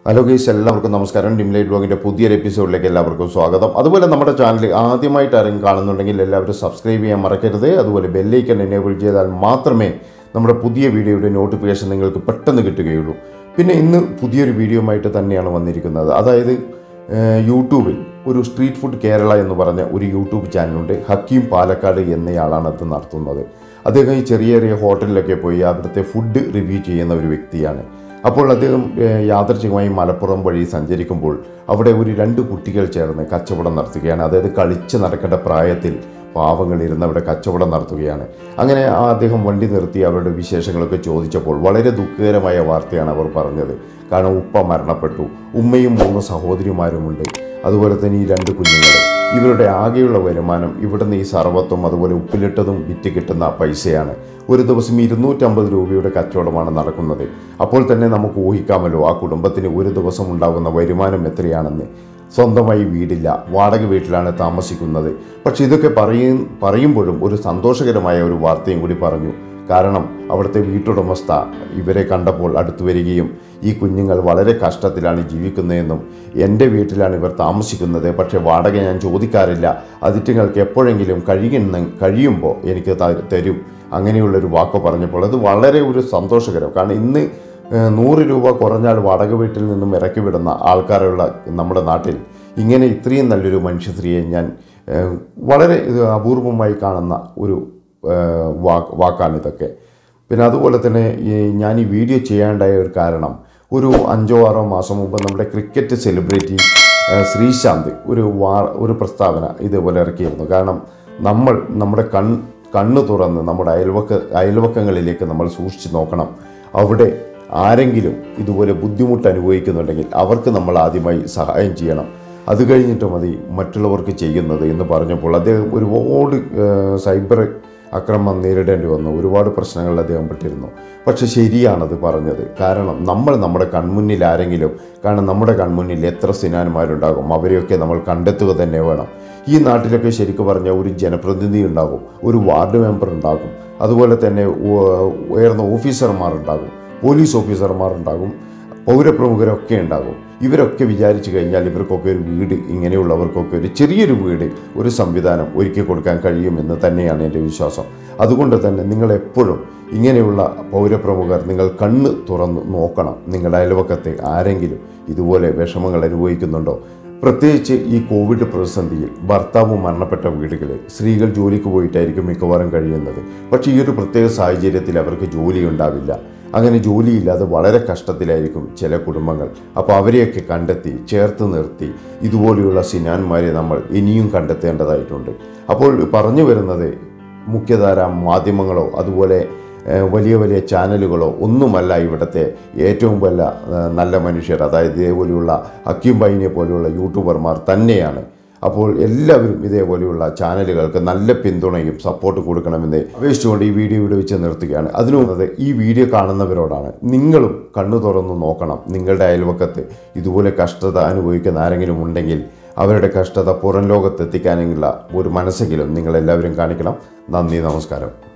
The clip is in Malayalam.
ഹലോ ഗൈസ് എല്ലാവർക്കും നമസ്കാരം ഡിംലൈറ്റ് ബ്ലോഗിൻ്റെ പുതിയൊരു എപ്പിസോഡിലേക്ക് എല്ലാവർക്കും സ്വാഗതം അതുപോലെ നമ്മുടെ ചാനൽ ആദ്യമായിട്ട് ആരെങ്കിലും കാണുന്നുണ്ടെങ്കിൽ എല്ലാവരും സബ്സ്ക്രൈബ് ചെയ്യാൻ മറക്കരുത് അതുപോലെ ബെല്ലൈക്കൺ എനേബിൾ ചെയ്താൽ മാത്രമേ നമ്മുടെ പുതിയ വീഡിയോയുടെ നോട്ടിഫിക്കേഷൻ നിങ്ങൾക്ക് പെട്ടെന്ന് കിട്ടുകയുള്ളൂ പിന്നെ ഇന്ന് പുതിയൊരു വീഡിയോയുമായിട്ട് തന്നെയാണ് വന്നിരിക്കുന്നത് അതായത് ഏഹ്, യൂട്യൂബിൽ ഒരു സ്ട്രീറ്റ് ഫുഡ് കേരള എന്ന് പറഞ്ഞ ഒരു യൂട്യൂബ് ചാനലുണ്ട് ഹക്കീം പാലക്കാട് എന്നയാളാണ് അത് നടത്തുന്നത് അദ്ദേഹം ഈ ചെറിയ ചെറിയ ഹോട്ടലിലൊക്കെ പോയി അവിടുത്തെ ഫുഡ് റിവ്യൂ ചെയ്യുന്ന ഒരു വ്യക്തിയാണ് അപ്പോൾ അദ്ദേഹം ഏഹ്, യാദൃച്ഛികമായി മലപ്പുറം വഴി സഞ്ചരിക്കുമ്പോൾ അവിടെ ഒരു രണ്ട് കുട്ടികൾ ചേർന്ന് കച്ചവടം നടത്തുകയാണ് അതായത് കളിച്ച് നടക്കേണ്ട പ്രായത്തിൽ പാവങ്ങൾ ഇരുന്ന് അവിടെ കച്ചവടം നടത്തുകയാണ് അങ്ങനെ ആ അദ്ദേഹം വണ്ടി നിർത്തി അവരുടെ വിശേഷങ്ങളൊക്കെ ചോദിച്ചപ്പോൾ വളരെ ദുഃഖകരമായ വാർത്തയാണ് അവർ പറഞ്ഞത് കാരണം ഉപ്പ മരണപ്പെട്ടു ഉമ്മയും മൂന്ന് സഹോദരിമാരുമുണ്ട് അതുപോലെ തന്നെ ഈ രണ്ട് കുഞ്ഞുങ്ങൾ ഇവരുടെ ആകെയുള്ള വരുമാനം ഇവിടുന്ന് ഈ സർവത്വം അതുപോലെ ഉപ്പിലിട്ടതും വിറ്റ് കിട്ടുന്ന പൈസയാണ് ഒരു ദിവസം ഇരുന്നൂറ്റമ്പത് രൂപയുടെ കച്ചവടമാണ് നടക്കുന്നത് അപ്പോൾ തന്നെ നമുക്ക് ഊഹിക്കാമല്ലോ ആ കുടുംബത്തിന് ഒരു ദിവസം ഉണ്ടാകുന്ന വരുമാനം എത്രയാണെന്ന് സ്വന്തമായി വീടില്ല വാടക വീട്ടിലാണ് താമസിക്കുന്നത് പക്ഷെ ഇതൊക്കെ പറയും പറയുമ്പോഴും ഒരു സന്തോഷകരമായ ഒരു വാർത്തയും കൂടി പറഞ്ഞു കാരണം അവിടുത്തെ വീട്ടുടമസ്ഥ ഇവരെ കണ്ടപ്പോൾ അടുത്തു വരികയും ഈ കുഞ്ഞുങ്ങൾ വളരെ കഷ്ടത്തിലാണ് ജീവിക്കുന്നതെന്നും എൻ്റെ വീട്ടിലാണ് ഇവർ താമസിക്കുന്നത് പക്ഷേ വാടക ഞാൻ ചോദിക്കാറില്ല അതിറ്റുങ്ങൾക്ക് എപ്പോഴെങ്കിലും കഴിയുന്ന കഴിയുമ്പോൾ എനിക്ക് ത- തരും അങ്ങനെയുള്ളൊരു വാക്ക് പറഞ്ഞപ്പോൾ അത് വളരെ ഒരു സന്തോഷകരം കാരണം ഇന്ന് ഏഹ്, നൂറ് രൂപ കുറഞ്ഞാൽ വാടക വീട്ടിൽ നിന്നും ഇറക്കി വിടുന്ന ആൾക്കാരുള്ള നമ്മുടെ നാട്ടിൽ ഇങ്ങനെ ഇത്രയും നല്ലൊരു മനുഷ്യസ്ത്രീയെ ഞാൻ ഏഹ്, വളരെ ഇത് അപൂർവമായി കാണുന്ന ഒരു ഏഹ്, വാക്ക് വാക്കാണിതൊക്കെ പിന്നെ അതുപോലെ തന്നെ ഈ ഞാൻ ഈ വീഡിയോ ചെയ്യാണ്ടായ ഒരു കാരണം ഒരു അഞ്ചോ ആറോ മാസം മുമ്പ് നമ്മുടെ ക്രിക്കറ്റ് സെലിബ്രിറ്റി ഏഹ്, ശ്രീശാന്ത് ഒരു വാ ഒരു പ്രസ്താവന ഇതേപോലെ ഇറക്കിയിരുന്നു കാരണം നമ്മൾ നമ്മുടെ കൺ കണ്ണ് തുറന്ന് നമ്മുടെ അയൽവക്ക അയൽവക്കങ്ങളിലേക്ക് നമ്മൾ സൂക്ഷിച്ച് നോക്കണം അവിടെ ആരെങ്കിലും ഇതുപോലെ ബുദ്ധിമുട്ട് അനുഭവിക്കുന്നുണ്ടെങ്കിൽ അവർക്ക് നമ്മൾ ആദ്യമായി സഹായം ചെയ്യണം അത് കഴിഞ്ഞിട്ട് മതി മറ്റുള്ളവർക്ക് ചെയ്യുന്നത് എന്ന് പറഞ്ഞപ്പോൾ അദ്ദേഹം ഒരുപാട് ഏഹ്, സൈബർ ആക്രമണം നേരിടേണ്ടി വന്നു ഒരുപാട് പ്രശ്നങ്ങളിൽ അദ്ദേഹം പെട്ടിരുന്നു പക്ഷെ ശരിയാണത് പറഞ്ഞത് കാരണം നമ്മൾ നമ്മുടെ കൺമുന്നിൽ ആരെങ്കിലും കാരണം നമ്മുടെ കൺമുന്നിൽ എത്ര സിനാന്മാരുണ്ടാകും അവരെയൊക്കെ നമ്മൾ കണ്ടെത്തുക തന്നെ വേണം ഈ നാട്ടിലൊക്കെ ശരിക്കും പറഞ്ഞാൽ ഒരു ജനപ്രതിനിധി ഉണ്ടാകും ഒരു വാർഡ് മെമ്പർ ഉണ്ടാകും അതുപോലെ തന്നെ ഉ- ഉയർന്ന ഓഫീസർമാരുണ്ടാകും പോലീസ് ഓഫീസർമാരുണ്ടാകും പൗരപ്രമുഖരൊക്കെ ഉണ്ടാകും ഇവരൊക്കെ വിചാരിച്ചു കഴിഞ്ഞാൽ ഇവർക്കൊക്കെ ഒരു വീട് ഇങ്ങനെയുള്ളവർക്കൊക്കെ ഒരു ചെറിയൊരു വീട് ഒരു സംവിധാനം ഒരുക്കി കൊടുക്കാൻ കഴിയുമെന്ന് തന്നെയാണ് എൻ്റെ വിശ്വാസം അതുകൊണ്ട് തന്നെ നിങ്ങൾ എപ്പോഴും ഇങ്ങനെയുള്ള പൗരപ്രമുഖർ നിങ്ങൾ കണ്ണ് തുറന്ന് നോക്കണം നിങ്ങളുടെ അയൽവക്കത്തെ ആരെങ്കിലും ഇതുപോലെ വിഷമങ്ങൾ അനുഭവിക്കുന്നുണ്ടോ പ്രത്യേകിച്ച് ഈ കോവിഡ് പ്രതിസന്ധിയിൽ ഭർത്താവ് മരണപ്പെട്ട വീടുകളിൽ സ്ത്രീകൾ ജോലിക്ക് പോയിട്ടായിരിക്കും മിക്കവാറും കഴിയുന്നത് പക്ഷേ ഈ ഒരു പ്രത്യേക സാഹചര്യത്തിൽ അവർക്ക് ജോലി ഉണ്ടാവില്ല അങ്ങനെ ജോലിയില്ലാതെ വളരെ കഷ്ടത്തിലായിരിക്കും ചില കുടുംബങ്ങൾ അപ്പോൾ അവരെയൊക്കെ കണ്ടെത്തി ചേർത്ത് നിർത്തി ഇതുപോലെയുള്ള സിനാന്മാരെ നമ്മൾ ഇനിയും കണ്ടെത്തേണ്ടതായിട്ടുണ്ട് അപ്പോൾ പറഞ്ഞു വരുന്നത് മുഖ്യധാര മാധ്യമങ്ങളോ അതുപോലെ ഏഹ്, വലിയ വലിയ ചാനലുകളോ ഒന്നുമല്ല ഇവിടുത്തെ ഏറ്റവും വല്ല ഏഹ്, നല്ല മനുഷ്യർ അതായത് ഇതേപോലെയുള്ള ഹക്കീം ബൈനെ പോലെയുള്ള യൂട്യൂബർമാർ തന്നെയാണ് അപ്പോൾ എല്ലാവരും ഇതേപോലെയുള്ള ചാനലുകൾക്ക് നല്ല പിന്തുണയും സപ്പോർട്ട് കൊടുക്കണമെന്ന് അപേക്ഷിച്ചുകൊണ്ട് ഈ വീഡിയോ ഇവിടെ വെച്ച് നിർത്തുകയാണ് അതിനു മുമ്പ് ഈ വീഡിയോ കാണുന്നവരോടാണ് നിങ്ങളും കണ്ണു തുറന്ന് നോക്കണം നിങ്ങളുടെ അയൽവക്കത്ത് ഇതുപോലെ കഷ്ടത അനുഭവിക്കുന്ന ആരെങ്കിലും ഉണ്ടെങ്കിൽ അവരുടെ കഷ്ടത പുറം ലോകത്തെത്തിക്കാനുള്ള ഒരു മനസ്സെങ്കിലും നിങ്ങളെല്ലാവരും കാണിക്കണം നന്ദി നമസ്കാരം